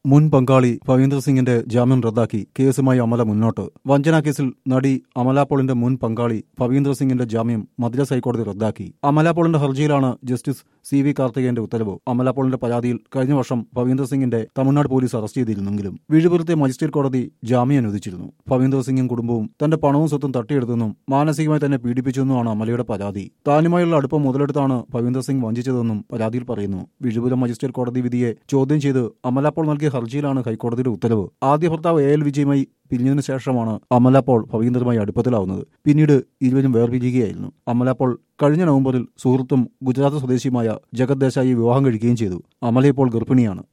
മുൻ പങ്കാളി ഭവീന്ദർ സിംഗിന്റെ ജാമ്യം റദ്ദാക്കി കേസുമായി അമല മുന്നോട്ട് വഞ്ചനാ കേസിൽ നടി അമല പോളിന്റെ മുൻ പങ്കാളി ഭവീന്ദർ സിംഗിന്റെ ജാമ്യം മദ്രാസ് ഹൈക്കോടതി റദ്ദാക്കി അമല പോളിന്റെ ഹർജിയിലാണ് ജസ്റ്റിസ് സി വി കാർത്തികേയന്റെ ഉത്തരവ് അമല പോളിന്റെ പരാതിയിൽ കഴിഞ്ഞ വർഷം ഭവീന്ദർ സിംഗിന്റെ തമിഴ്നാട് പോലീസ് അറസ്റ്റ് ചെയ്തിരുന്നെങ്കിലും വിഴുപുരത്തെ മജിസ്ട്രേറ്റ് കോടതി ജാമ്യം അനുവദിച്ചിരുന്നു ഭവീന്ദർ സിംഗും കുടുംബവും തന്റെ പണവും സ്വത്തും തട്ടിയെടുത്തെന്നും മാനസികമായി തന്നെ പീഡിപ്പിച്ചെന്നുമാണ് അമലയുടെ പരാതി താനുമായുള്ള അടുപ്പം മുതലെടുത്താണ് ഭവീന്ദർ സിംഗ് വഞ്ചിച്ചതെന്നും പരാതിയിൽ പറയുന്നു വിഴുപുരം മജിസ്ട്രേറ്റ് കോടതി വിധിയെ ചോദ്യം ചെയ്ത് അമല പോൾ നൽകിയ ഹർജിയിലാണ് ഹൈക്കോടതിയുടെ ഉത്തരവ് ആദ്യ ഭർത്താവ് എ എൽ വിജയുമായി പിരിഞ്ഞതിനു ശേഷമാണ് അമല പോൾ ഭവീന്ദറുമായി അടുപ്പത്തിലാവുന്നത് പിന്നീട് ഇരുവരും വേർപിരിയുകയായിരുന്നു അമല പോൾ കഴിഞ്ഞ നവംബറിൽ സുഹൃത്തും ഗുജറാത്ത് സ്വദേശിയുമായ ജഗത് ദേശായി വിവാഹം കഴിക്കുകയും ചെയ്തു അമല ഇപ്പോൾ ഗർഭിണിയാണ്